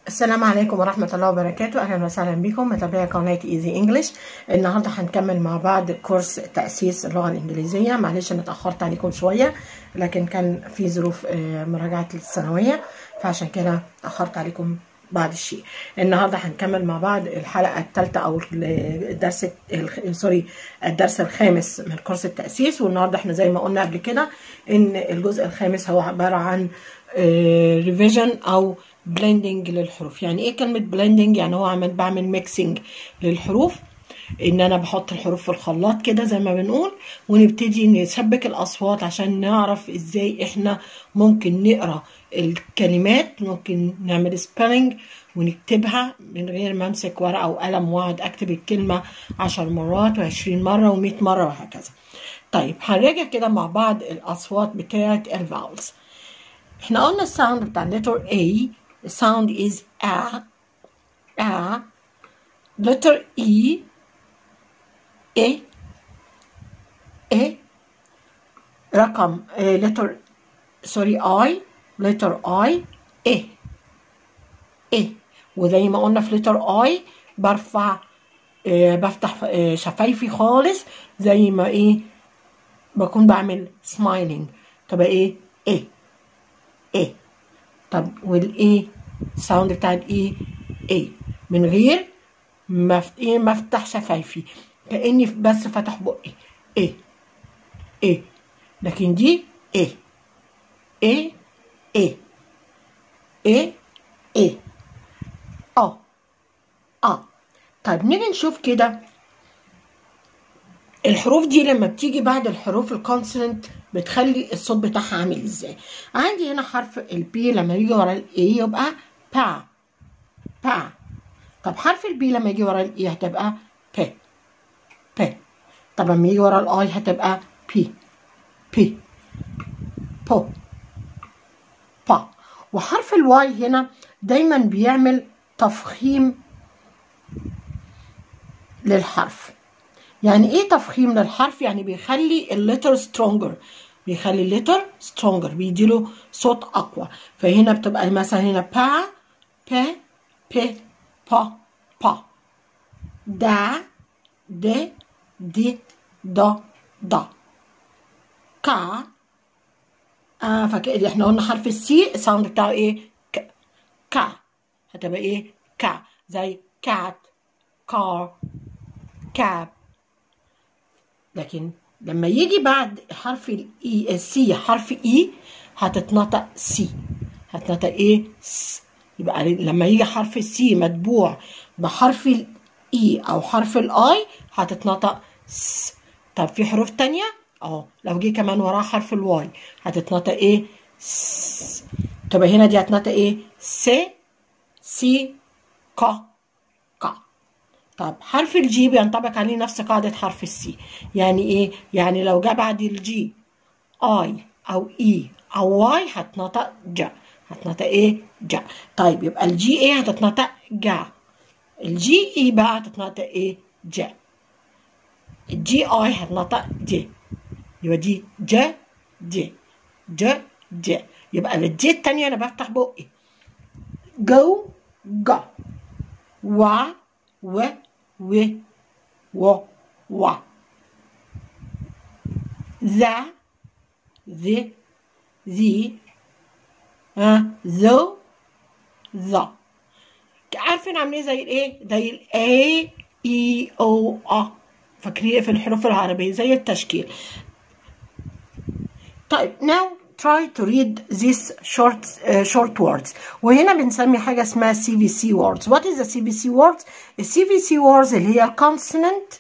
السلام عليكم ورحمة الله وبركاته أهلا وسهلا بكم متابعي قناة ايزي انجلش النهاردة هنكمل مع بعض كورس تأسيس اللغة الإنجليزية معلش أنا اتأخرت عليكم شوية لكن كان في ظروف مراجعة الثانوية فعشان كده أخرت عليكم بعض الشيء النهارده هنكمل مع بعض الحلقه الثالثه او الدرس سوري الدرس الخامس من كورس التاسيس والنهارده احنا زي ما قلنا قبل كده ان الجزء الخامس هو عباره عن ريفيجن او بلندنج للحروف يعني ايه كلمه بلندنج يعني هو عمال بعمل ميكسنج للحروف ان انا بحط الحروف في الخلاط كده زي ما بنقول ونبتدي نسبك الاصوات عشان نعرف ازاي احنا ممكن نقرا الكلمات ممكن نعمل سبيلنج ونكتبها من غير ما امسك ورقه وقلم واقعد اكتب الكلمه عشر مرات وعشرين مره ومئة مره وهكذا طيب هنراجع كده مع بعض الاصوات بتاعه الفاولز احنا قلنا الساوند بتاع letter A الساوند is a a letter E A A رقم letter sorry I letter I A A وزي ما قلنا في letter I برفع آه بفتح آه شفايفي خالص زي ما ايه بكون بعمل smiling تبقى ايه ايه ايه طب والايه الساوند بتاع الايه ايه من غير ما ايه ما افتح شفايفي كاني بس فتح بقي ايه ايه لكن دي ايه ايه ايه ايه ايه اه اه طيب نيجي نشوف كده الحروف دي لما بتيجي بعد الحروف الكونسوننت بتخلي الصوت بتاعها عامل ازاي عندي هنا حرف البي لما يجي ورا الاي يبقى با با طب حرف البي لما يجي ورا الاي هتبقى ب ب طب لما يجي ورا الاي هتبقى بي بي بو با وحرف الواي هنا دايما بيعمل تفخيم للحرف يعني ايه تفخيم للحرف يعني بيخلي اللتر سترونجر بيخلي اللتر سترونجر بيديله صوت اقوى فهنا بتبقى مثلا هنا با ب ب با با دا د د د د كا آه فكده احنا قلنا حرف السي الساوند بتاعه ايه ك كا هتبقى ايه كا زي كات كار كاب لكن لما يجي بعد حرف الاي السي حرف اي هتتنطق سي هتنطق ايه س يبقى لما يجي حرف السي متبوع بحرف الاي او حرف الاي هتتنطق س طب في حروف تانية اه لو جه كمان وراه حرف الواي هتتنطق ايه س طب هنا دي هتنطق ايه س سي ك ك طب حرف الجي بينطبق عليه نفس قاعدة حرف السي يعني ايه يعني لو جه بعد الجي اي او اي او واي هتنطق جا هتنطق ايه جا طيب يبقى الجي ايه هتتنطق جا الجي اي بقى هتتنطق ايه جا الجي اي هتنطق جي يبقى دي جا جي جا جي يبقى الجي التانية انا بفتح بقي جو جا و و و و و ذا ذي ذي ها ذو ذا عارفين عاملين زي الايه زي الاي اي او ا فاكرين في الحروف العربيه زي التشكيل طيب now try to read these short uh, short words وهنا بنسمي حاجة اسمها CVC words what is the CVC words ال CVC words اللي هي consonant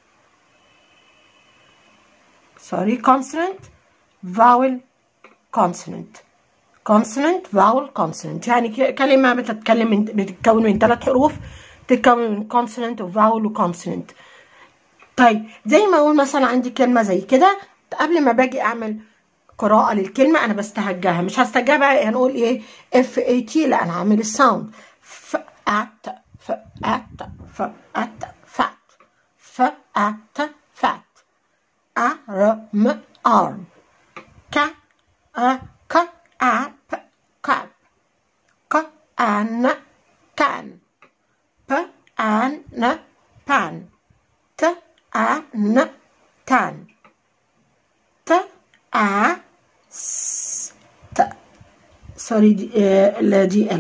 sorry consonant vowel consonant consonant vowel consonant يعني كلمة بتتكلم من بتتكون من ثلاث حروف تتكون من consonant و vowel و consonant طيب زي ما اقول مثلا عندي كلمة زي كده قبل ما باجي اعمل قراءة للكلمة أنا بستهجاها مش هستهجاها هنقول إيه اف اي تي لا أنا هعمل الساوند ف أت ف أت ف أت فات ف أت فات أ ر م أرم ك أ ك أب كاب ك أن can ب an pan ت an tan ت a s ت سوري دي, آه دي ال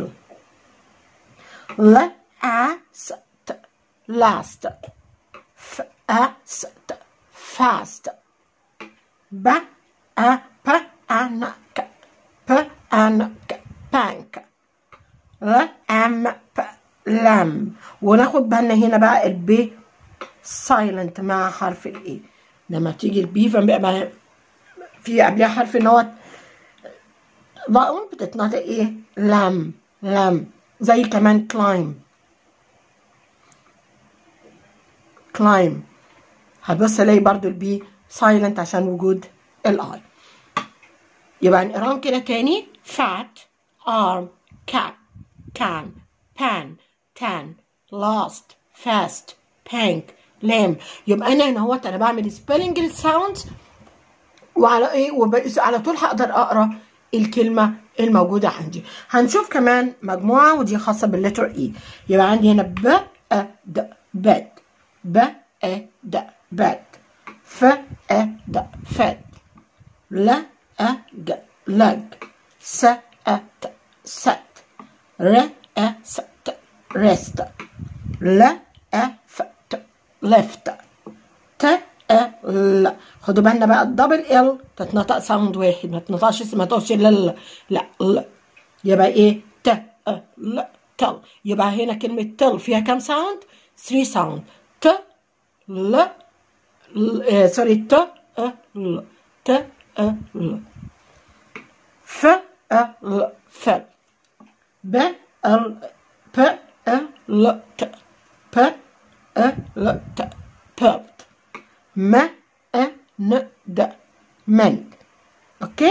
ل a s t last f a s t fast ب a p an k p an k bank ل am p lam وناخد بالنا هنا بقى البي سايلنت مع حرف الاي لما تيجي البي فبقى في قبلها حرف نوت ضاء بتتنطق ايه لام لام زي كمان كلايم كلايم هتبص الاقي برضو البي سايلنت عشان وجود الاي يبقى نقراهم كده تاني fat arm cat can pan tan last fast pank lamb يبقى انا هنا اهوت انا بعمل سبيلنج الساوندز وعلى ايه وعلى طول هقدر اقرا الكلمه الموجوده عندي هنشوف كمان مجموعه ودي خاصه باللتر اي يبقى عندي هنا ب أ د بد ب أ د بد ف أ د فد ل أ ج لج س أ ت ست ر أ س ت rest ل أ ف ت left ت أ ل خدوا بالنا بقى الدبل ال تتنطق ساوند واحد ما تنطقش ما تقولش ل لا ل يبقى ايه ت أ ل تل يبقى هنا كلمة تل فيها كام ساوند؟ 3 ساوند ت ل سوري ت أ ل ت أ ل ف أ ل فل ب ال ب أ ل ت ب أ ل ت pelt م أ ن د من okay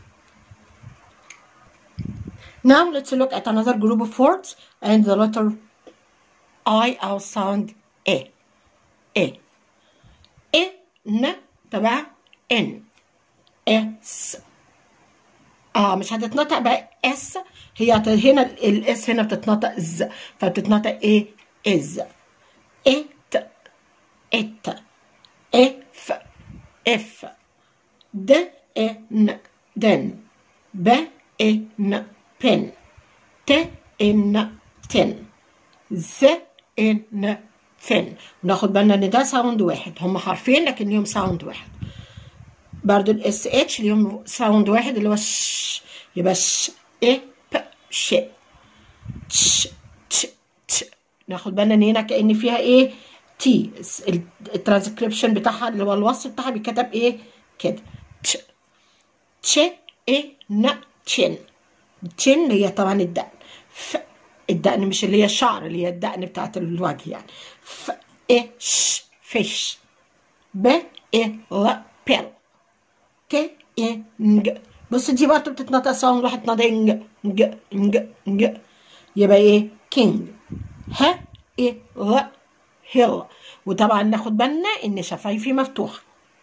now let's look at another group of words and the letter I our sound A A A ن تبع N S اه مش هتتنطق بقى اس هي هنا الاس هنا بتتنطق ز فبتتنطق ايه از ات ات اف اف د ان دن ب ان بن ت ان تن ز ان فن وناخد بالنا ان ده ساوند واحد هم حرفين لكن ليهم ساوند واحد برضو الاس اتش ليهم ساوند واحد اللي هو ش يبقى ش اي ب ش تش تش تش ناخد بالنا ان هنا كان فيها ايه تي الترانسكريبشن بتاعها اللي هو الوصف بتاعها بيتكتب ايه كده تش تش اي ن تشن تشن اللي هي طبعا الدقن ف الدقن مش اللي هي الشعر اللي هي الدقن بتاعت الوجه يعني ف اي ش فيش ب اي ل بيل ك اي نج بص دي برضه بتتنطق ساوند واحد نطق نج نج نج نج يبقى ايه كينج ه اي ل هيل وطبعا ناخد بالنا ان شفايفي مفتوحه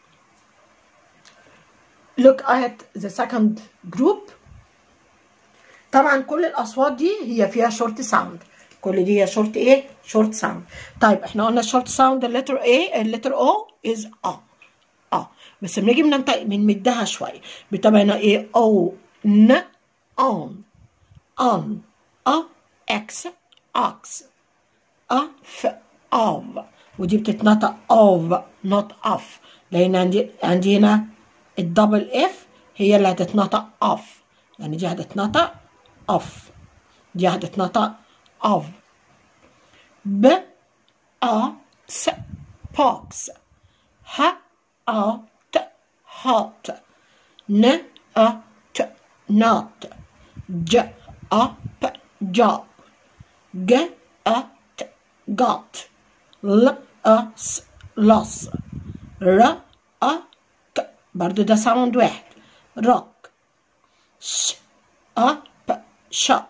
look at the second group طبعا كل الاصوات دي هي فيها شورت ساوند كل دي هي شورت ايه شورت ساوند طيب احنا قلنا شورت ساوند اللتر ايه اللتر او از ا ا بس لما نيجي بننطق بنمدها شويه بتبقى هنا ايه او ن اون on ا اكس اكس ا ف of ودي بتتنطق of not of لان عندي عندي هنا الدبل اف هي اللي هتتنطق of يعني دي هتتنطق of دي هتتنطق of ب ا س box ه ا ت hot ن ا ت not ج ا ب job ج ا ت got ل أ س لص ر أ ك برضو ده ساوند واحد روك ش أ ب شاب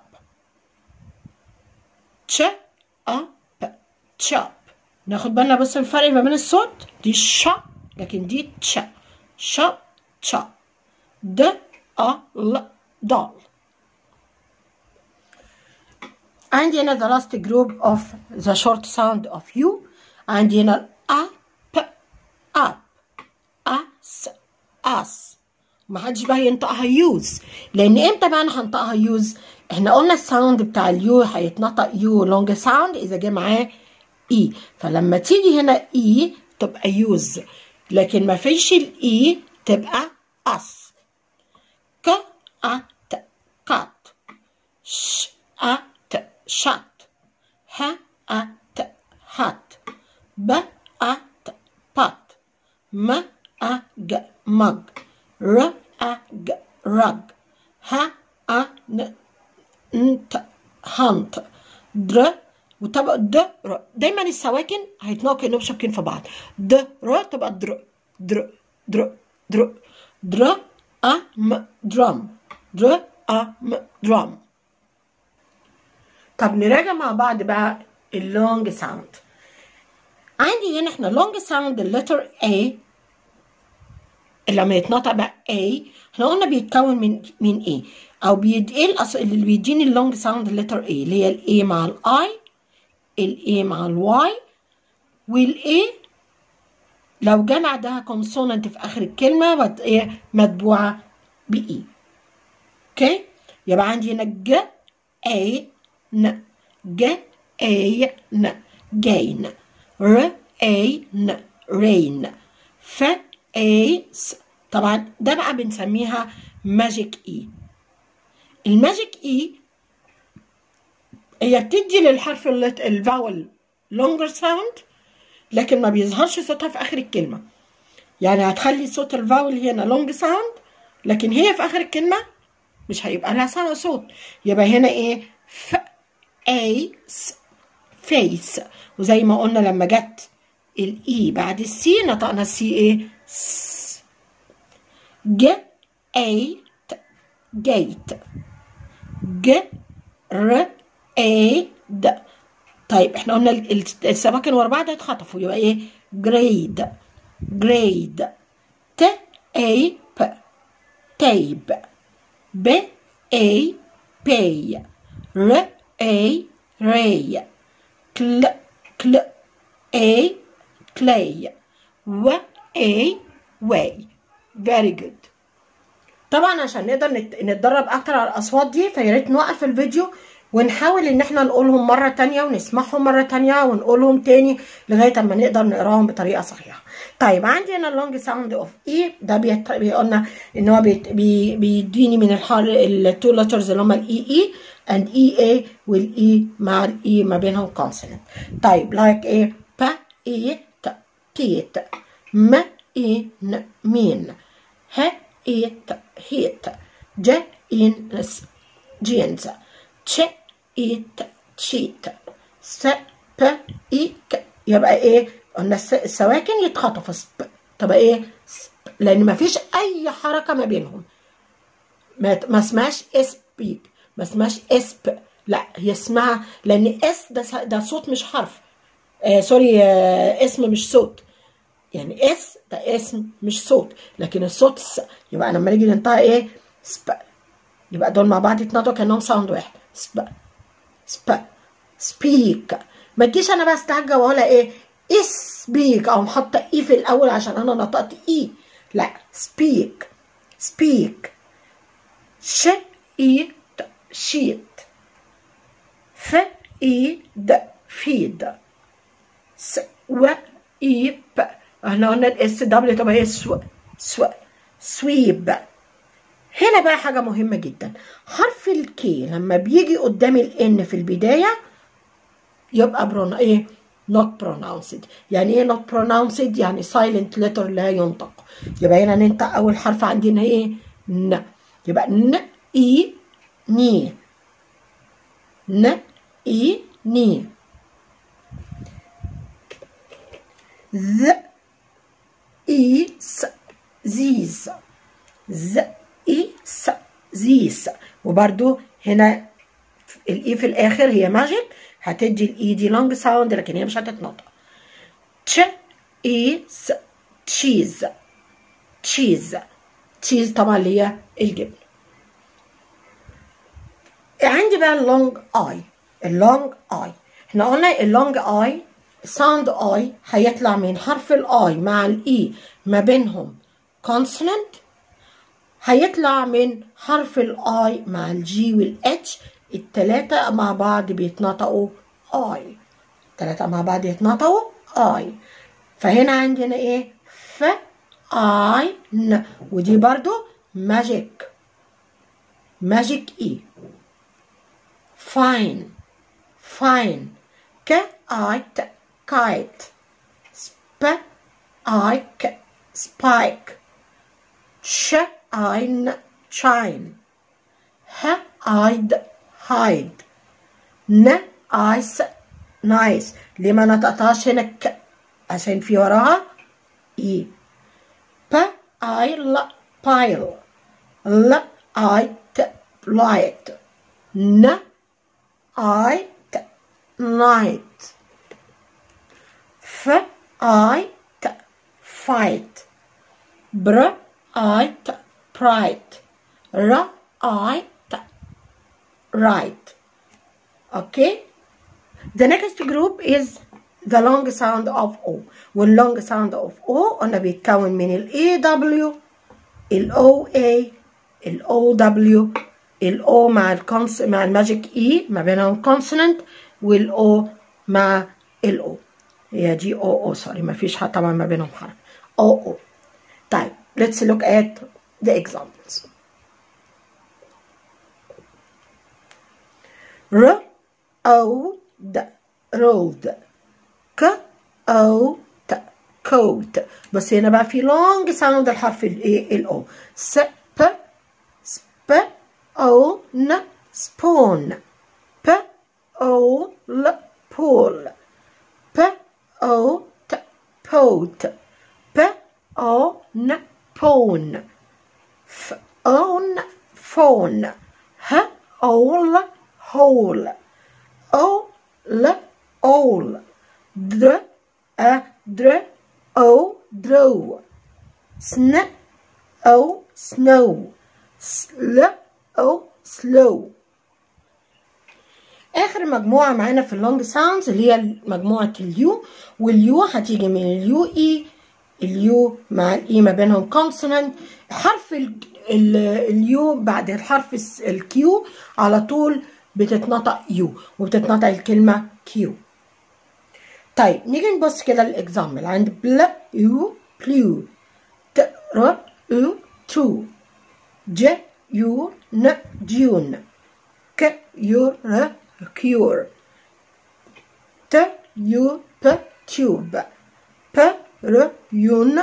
تش أ ب تشاب ناخد بالنا بس الفرق ما بين الصوت دي شا لكن دي تش شا تشا د أ ل ضال عندي هنا the last group of the short sound of you عندي هنا a p up us us ما حدش بقى ينطقها يوز لان امتى بقى انا هنطقها يوز احنا قلنا الساوند بتاع اليو هيتنطق يو لونج ساوند اذا جه معاه اي فلما تيجي هنا اي تبقى يوز لكن ما فيش الاي تبقى اس ك ا ت كات ش ا ت شات ه ا ت هات ب ا ت بات م ا ج مج ر ا ج رج ه ا ن انت هانت در وطبق د ر دايما السواكن هيتنقوا كانهم شابكين في بعض د ر تبقى در در در در در ا م درام در ا م درام طب نراجع مع بعض بقى اللونج ساوند عندي هنا احنا لونج ساوند اللتر A لما يتنطق بقى A احنا قلنا بيتكون من من ايه او بيد ايه الأص... اللي بيديني اللونج ساوند اللتر A اللي هي الاي مع الاي الاي مع الواي والاي لو جه بعدها كونسونانت في اخر الكلمه بت... ايه متبوعه باي اوكي يبقى عندي هنا ج اي ن ج اي ن جين ر اي ن رين ف اي س طبعا ده بقى بنسميها ماجيك اي الماجيك اي هي بتدي للحرف الفاول لونجر ساوند لكن ما بيظهرش صوتها في اخر الكلمه يعني هتخلي صوت الفاول هنا لونج ساوند لكن هي في اخر الكلمه مش هيبقى لها صوت يبقى هنا ايه ف اي س فيس وزي ما قلنا لما جت الاي بعد السي نطقنا السي ايه س ج اي ت جيت ج ر اي د طيب احنا قلنا السواكن ورا بعض هيتخطفوا يبقى ايه جريد جريد ت اي ب تيب ب اي باي ر اي ري كل كل اي كلاي و اي واي very good طبعا عشان نقدر نتدرب اكتر على الاصوات دي فيا ريت نوقف الفيديو ونحاول ان احنا نقولهم مرة تانية ونسمعهم مرة تانية ونقولهم تاني لغاية اما نقدر نقراهم بطريقة صحيحة طيب عندي هنا اللونج ساوند اوف اي ده بيقولنا ان هو بي بيديني من الحال التو لترز اللي هما الاي اي and اي اي والاي مع الاي ما بينهم كونسوننت طيب لايك ايه با اي ت تيت م اي ن مين ه اي ت هيت ج ان جينز تش ايت تشيت س ب ايك يبقى ايه قلنا السواكن يتخطفوا سب تبقى ايه سب لان ما فيش اي حركه ما بينهم ما, ما اسمهاش اسبيك ما اسمهاش اسب لا هي اسمها لان اس ده ده صوت مش حرف آه سوري آه اسم مش صوت يعني اس ده اسم مش صوت لكن الصوت س يبقى لما نيجي ننطق ايه سب يبقى دول مع بعض يتنطقوا كانهم ساوند واحد سب سب سبيك ما تجيش انا بقى استعجل واقولها ايه اسبيك او حاطه اي في الاول عشان انا نطقت اي لا سبيك سبيك ش اي ت شيت ف اي د فيد س و اي ب احنا قلنا الاس دبليو تبقى هي سو سو سويب هنا بقى حاجة مهمة جدا حرف الكي لما بيجي قدام الان في البداية يبقى برون ايه not pronounced يعني ايه not pronounced يعني silent letter لا ينطق يبقى هنا ننطق اول حرف عندنا ايه ن يبقى ن اي ني ن اي ني ذ اي س زيز ز اي س زيس وبرده هنا الاي في الاخر هي ماجيك هتدي الاي دي لونج ساوند لكن هي مش هتتنطق تش اي س تشيز تشيز تشيز طبعا اللي هي الجبن عندي بقى اللونج اي اللونج اي احنا قلنا اللونج اي ساوند اي هيطلع من حرف الاي مع الاي ما بينهم كونسونانت هيطلع من حرف الاي مع الجي والاتش التلاتة مع بعض بيتنطقوا اي التلاتة مع بعض يتنطقوا اي فهنا عندنا ايه ف اي ن ودي برضو ماجيك ماجيك اي فاين فاين ك اي ت كايت سب اي ك سبايك ش اي ن شاين ه اي د هايد ن اي س نايس ليه ما نطقتهاش هنا ك عشان في وراها اي ب اي ل بايل ل اي ت لايت ن اي ت نايت ف اي ت فايت بر اي ت برايت ر اي ت رايت okay the next group is the long sound of O واللونج sound of O قلنا بيتكون من ال AW ال OA ال OW ال O مع الكونس مع الماجيك E ما بينهم consonant وال O مع ال O هي دي O O سوري ما فيش طبعا ما بينهم حرف O O طيب let's look at the examples R O D road ك او ت coat بس هنا بقى في long sound الحرف الايه الاو س ب سب او ن spoon ب او ل pool ب او ت pot ب او ن pone ف او ن phone ه او ل hole او ل all dr a dr o draw sn o snow sl o slow اخر مجموعه معانا في اللونج ساوندز اللي هي مجموعه اليو واليو هتيجي من اليو اي اليو مع الاي ما بينهم كونسونانت حرف ال ال اليو بعد الحرف الكيو على طول بتتنطق يو وبتتنطق الكلمه كيو طيب نيجي نبص كده الاكزامبل عند بلا يو بليو ت ر يو تو ج يو ن جيون ك يو ر كيور ت يو ب تيوب ب ر يون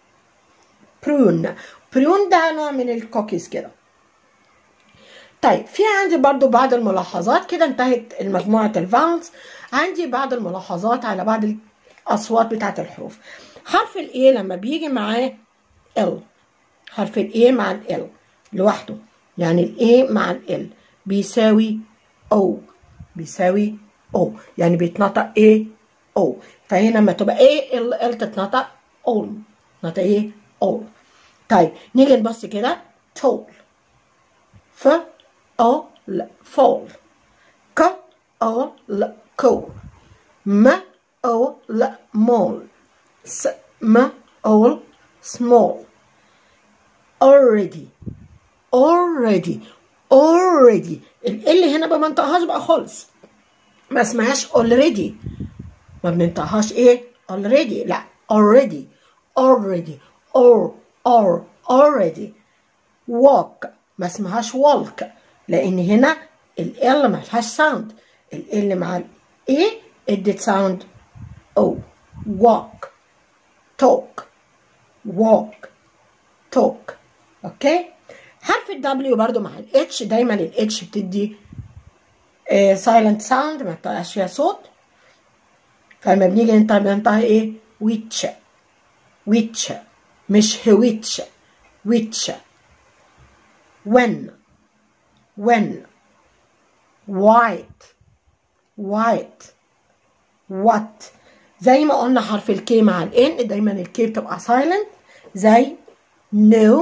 برون برون ده نوع من الكوكيز كده طيب في عندي برضو بعض الملاحظات كده انتهت المجموعة الفاونز عندي بعض الملاحظات على بعض الأصوات بتاعة الحروف حرف ال A لما بيجي معاه L حرف ال A مع ال L لوحده يعني ال A مع ال L بيساوي O بيساوي O يعني بيتنطق A O فهنا لما تبقى A ال L تتنطق all تتنطق ايه all طيب نيجي نبص كده tall ف او ل fall ك او ل كو م او ل مول س م او small already already already اللي هنا بقى ما انطقهاش بقى خالص ما اسمهاش already ما بننطقهاش ايه already لا already already or or already walk ما اسمهاش walk لان هنا ال L ما فيهاش ساوند ال L مع ال A ادت ساوند O walk talk walk talk اوكي حرف ال W برضو مع ال H دايما ال H بتدي سايلنت ساوند ما بتبقاش فيها صوت فلما بنيجي ننطق بننطقها ايه ويتش ويتش مش هويتش ويتش when when white white what زي ما قلنا حرف الكي مع الان دايما الكي بتبقى silent زي no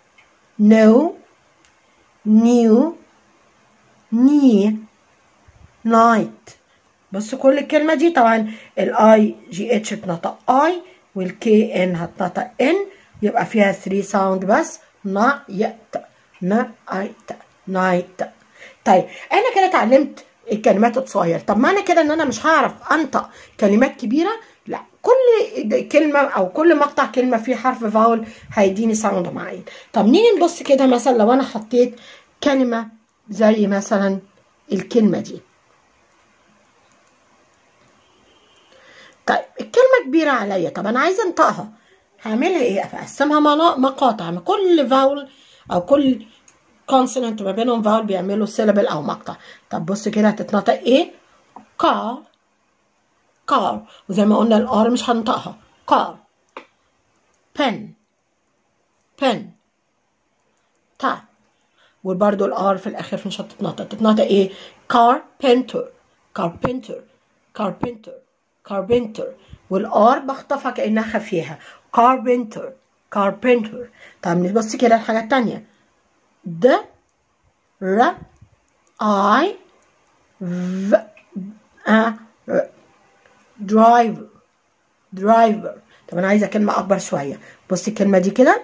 no new knee night بص كل الكلمة دي طبعا الاي جي اتش اتنطق اي والكي ان هتنطق ان يبقى فيها 3 ساوند بس نايت نايت نايت طيب انا كده اتعلمت الكلمات الصغيرة طب معنى كده ان انا مش هعرف انطق كلمات كبيرة لا كل كلمة او كل مقطع كلمة فيه حرف فاول هيديني ساوند معين طب نيجي نبص كده مثلا لو انا حطيت كلمة زي مثلا الكلمة دي طيب الكلمة كبيرة عليا طب أنا عايزة أنطقها هعملها إيه؟ أقسمها مقاطع كل فاول أو كل كونسونانت ما بينهم فاول بيعملوا سيلابل أو مقطع طب بص كده هتتنطق إيه؟ كار كار وزي ما قلنا الآر مش هنطقها كار بن بن تا وبرده الآر في الآخر مش هتتنطق تتنطق إيه؟ كاربنتر كاربنتر كاربنتر كاربنتر والار بخطفها كانها خفيها كاربنتر كاربنتر طب نبص كده الحاجه التانية د ر اي ف ا درايفر درايفر طب انا عايزه كلمه اكبر شويه بصي الكلمه دي كده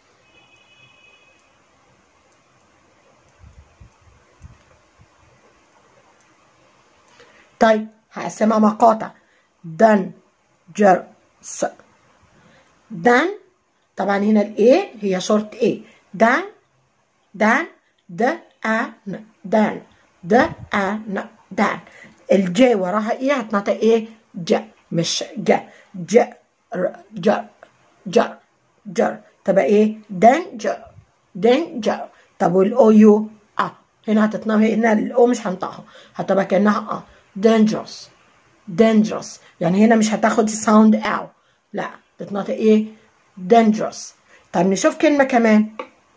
طيب هقسمها مقاطع dangerous dan طبعا هنا الاي هي شورت اي dan dan د ان dan د ان dan الجي وراها ايه هتنطق ايه ج مش ج ج ج ج جر تبقى ايه danger danger طب والاو يو اه هنا هتتنطق هنا الاو مش هنطقها هتبقى كانها اه dangerous dangerous يعني هنا مش هتاخد الساوند او لا بتنطق ايه dangerous طب نشوف كلمة كمان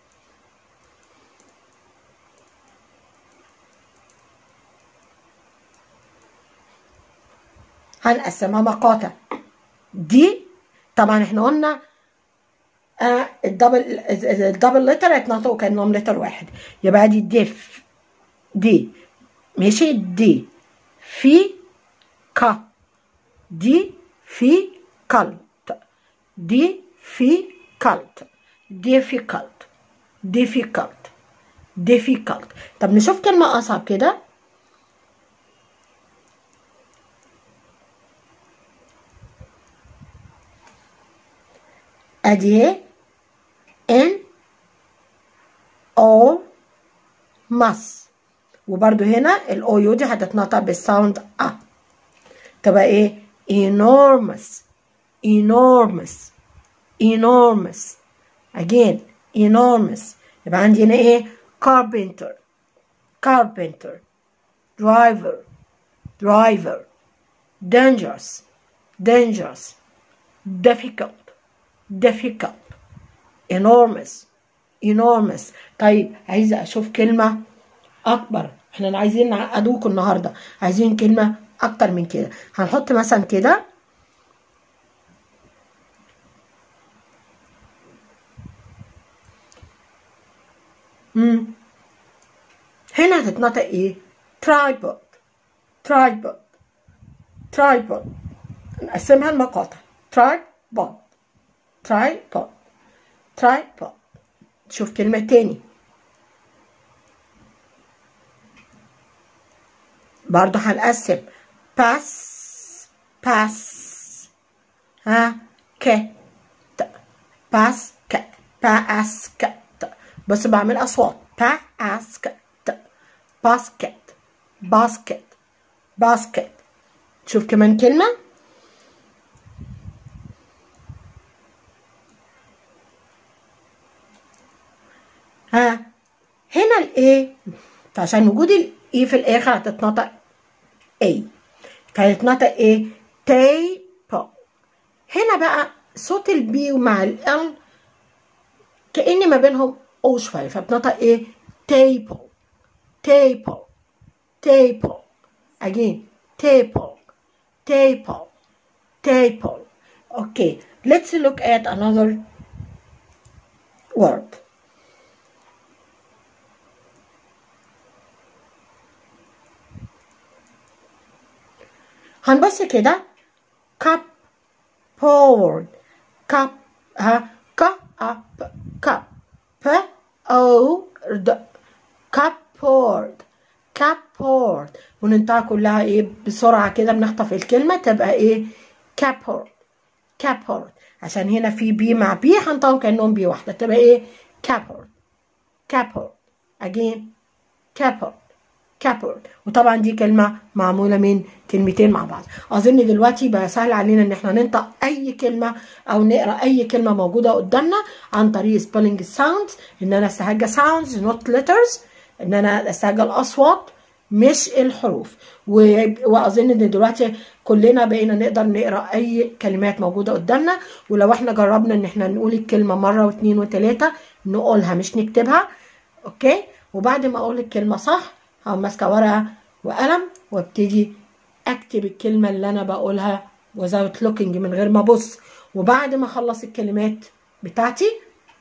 هنقسمها مقاطع دي طبعا احنا قلنا آه الدبل الدبل لتر هيتنطقوا كانهم لتر واحد يبقى دي ديف دي ماشي دي في ك دي في كالت دي في كالت difficult difficult difficult طب نشوف كلمة أصعب كده أدي ان او مس وبرده هنا الاو يو دي هتتنطق بالساوند ا تبقى ايه enormous enormous enormous again enormous يبقى عندي هنا ايه carpenter carpenter driver driver dangerous dangerous difficult difficult enormous enormous طيب عايزه اشوف كلمه اكبر احنا عايزين نعقدوكم النهارده عايزين كلمه اكتر من كده هنحط مثلا كده مم. هنا هتتنطق ايه tripod tripod tripod نقسمها لمقاطع tripod tripod tripod شوف كلمة تاني برضه هنقسم pass pass ها ك باس ك باس ك بس بعمل اصوات باس ك باسكت باسكت باسكت شوف كمان كلمه ها هنا الايه فعشان وجود الاي في الاخر هتتنطق اي فهتتنطق ايه تيبل هنا بقى صوت البي مع ال كأن ما بينهم او شويه فبتنطق ايه تيبل تيبل تيبل again table table table okay let's look at another word هنبص كده cup poured cup ها ك up cup p o d cup poured cup poured وننطقها كلها ايه بسرعة كده بنخطف الكلمة تبقى ايه capord capord عشان هنا في بي مع بي هنطقهم كأنهم بي واحدة تبقى ايه capord capord again capord كابورد وطبعا دي كلمة معمولة من كلمتين مع بعض أظن دلوقتي بقى سهل علينا إن احنا ننطق أي كلمة أو نقرأ أي كلمة موجودة قدامنا عن طريق spelling sounds إن أنا أستهجى sounds not letters إن أنا أستهجى الأصوات مش الحروف وأظن إن دلوقتي كلنا بقينا نقدر نقرأ أي كلمات موجودة قدامنا ولو احنا جربنا إن احنا نقول الكلمة مرة واثنين وثلاثة نقولها مش نكتبها أوكي وبعد ما أقول الكلمة صح هقوم ماسكه ورقه وقلم وابتدي اكتب الكلمه اللي انا بقولها without looking من غير ما ابص وبعد ما اخلص الكلمات بتاعتي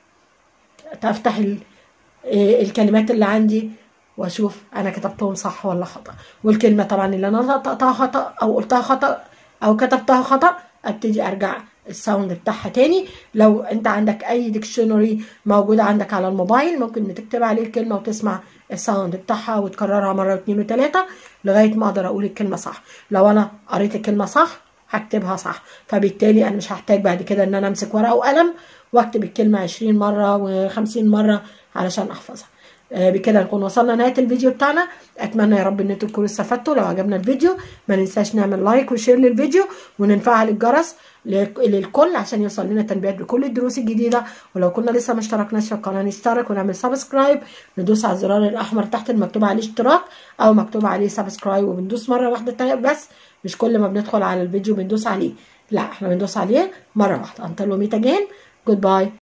افتح الكلمات اللي عندي واشوف انا كتبتهم صح ولا خطا والكلمه طبعا اللي انا نطقتها خطا او قلتها خطا او كتبتها خطا ابتدي ارجع الساوند بتاعها تاني لو انت عندك اي ديكشنري موجود عندك على الموبايل ممكن تكتب عليه الكلمه وتسمع الساوند بتاعها وتكررها مره واثنين وثلاثه لغايه ما اقدر اقول الكلمه صح لو انا قريت الكلمه صح هكتبها صح فبالتالي انا مش هحتاج بعد كده ان انا امسك ورقه وقلم واكتب الكلمه 20 مره و50 مره علشان احفظها بكده نكون وصلنا نهايه الفيديو بتاعنا اتمنى يا رب ان انتوا تكونوا استفدتوا لو عجبنا الفيديو ما ننساش نعمل لايك وشير للفيديو ونفعل الجرس للكل عشان يوصل لنا تنبيهات بكل الدروس الجديده ولو كنا لسه ما اشتركناش في القناه نشترك ونعمل سبسكرايب ندوس على الزرار الاحمر تحت المكتوب عليه اشتراك او مكتوب عليه سبسكرايب وبندوس مره واحده بس مش كل ما بندخل على الفيديو بندوس عليه لا احنا بندوس عليه مره واحده انتل وميتا جين جود باي